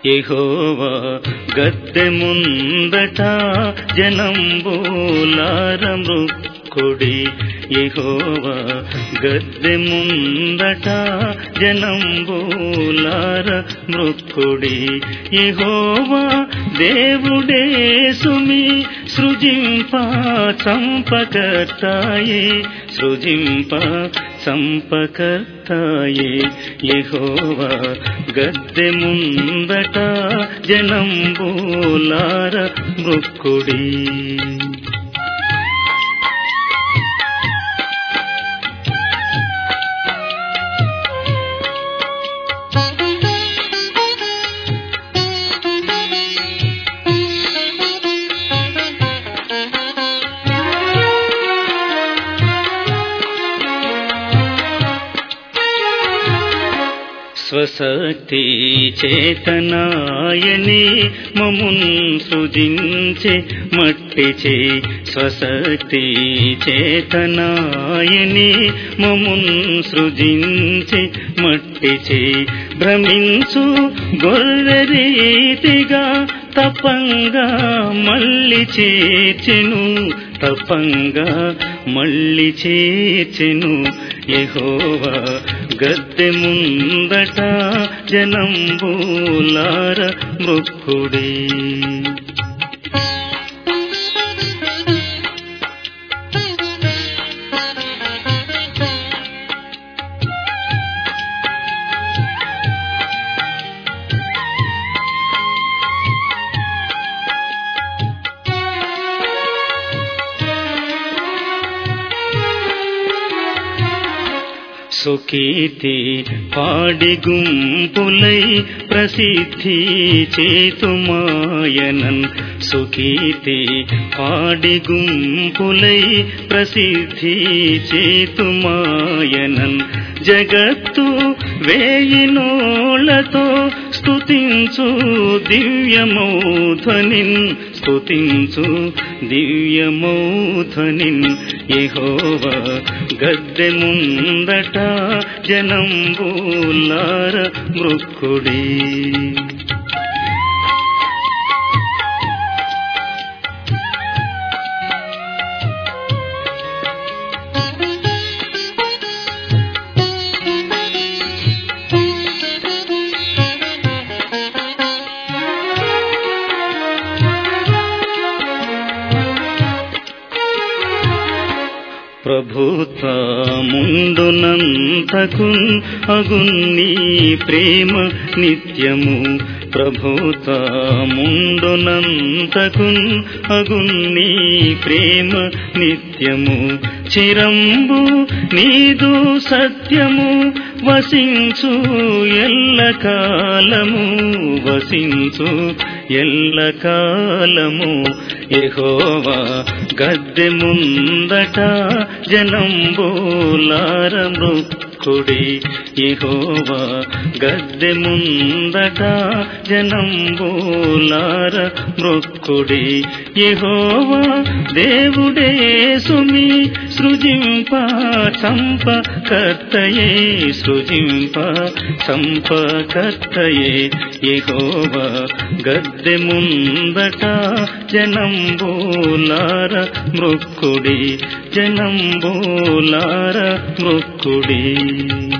ఎహోవా గద్దె ముందట జనంబూలార మృక్కుడి ఎహోవా గద్దె ముందట జనంబూలార మృక్కుడి ఎహోవా దేవుడే సుమి సృజింప చంపకర్తాయే సృజింప చంపకర్తాయే యెహోవా గద్దె ముందట జనంబూలార మృక్కుడి స్వశక్తి చేతనాయని మమున్ సృజించే మట్టిచే స్వశక్తి చేతనాయని మమున్ సృజించే మట్టిచే భ్రమించు గొర్రె రీతిగా తప్పంగా మళ్ళీ చేర్చెను తప్పంగా మళ్ళీ చేర్చెను యెహోవా గద్దె ముందట జనంబూలార మృక్కుడి సుకీర్తి పాడి గుంపులై ప్రసిద్ధి చేతుమాయనన్ సుకీర్తి పాడి గుంపులై ప్రసిద్ధి చేతుమాయనన్ జగత్తు వేయినోళ్లతో స్తుతించు దివ్యమౌధ్వనిన్ స్తుతించు దివ్యమౌధ్వనిన్ యెహోవా గద్దె ముందట జనంబూలార మృక్కుడి ప్రభుత్వముండునంతకున్ అగున్ని ప్రేమ నిత్యము ప్రభుత్వముండునంతకున్ అగున్ని ప్రేమ నిత్యము చిరంబు నీదు సత్యము వసించు ఎల్ల కాలము వసించు ఎల్ల కాలము ఎహోవా గద్దె ముందట జనంబూలార మృక్కుడి ఎహోవా గద్దె ముందట జనంబూలార మృక్కుడి ఎహోవా దేవుడే సుమి సృజింప చంప కర్తయే సృజింప చంప కర్తయే ఎహోవా గద్దె ముందట జనంబూలార మృక్కుడి జనంబూలార మృక్కుడి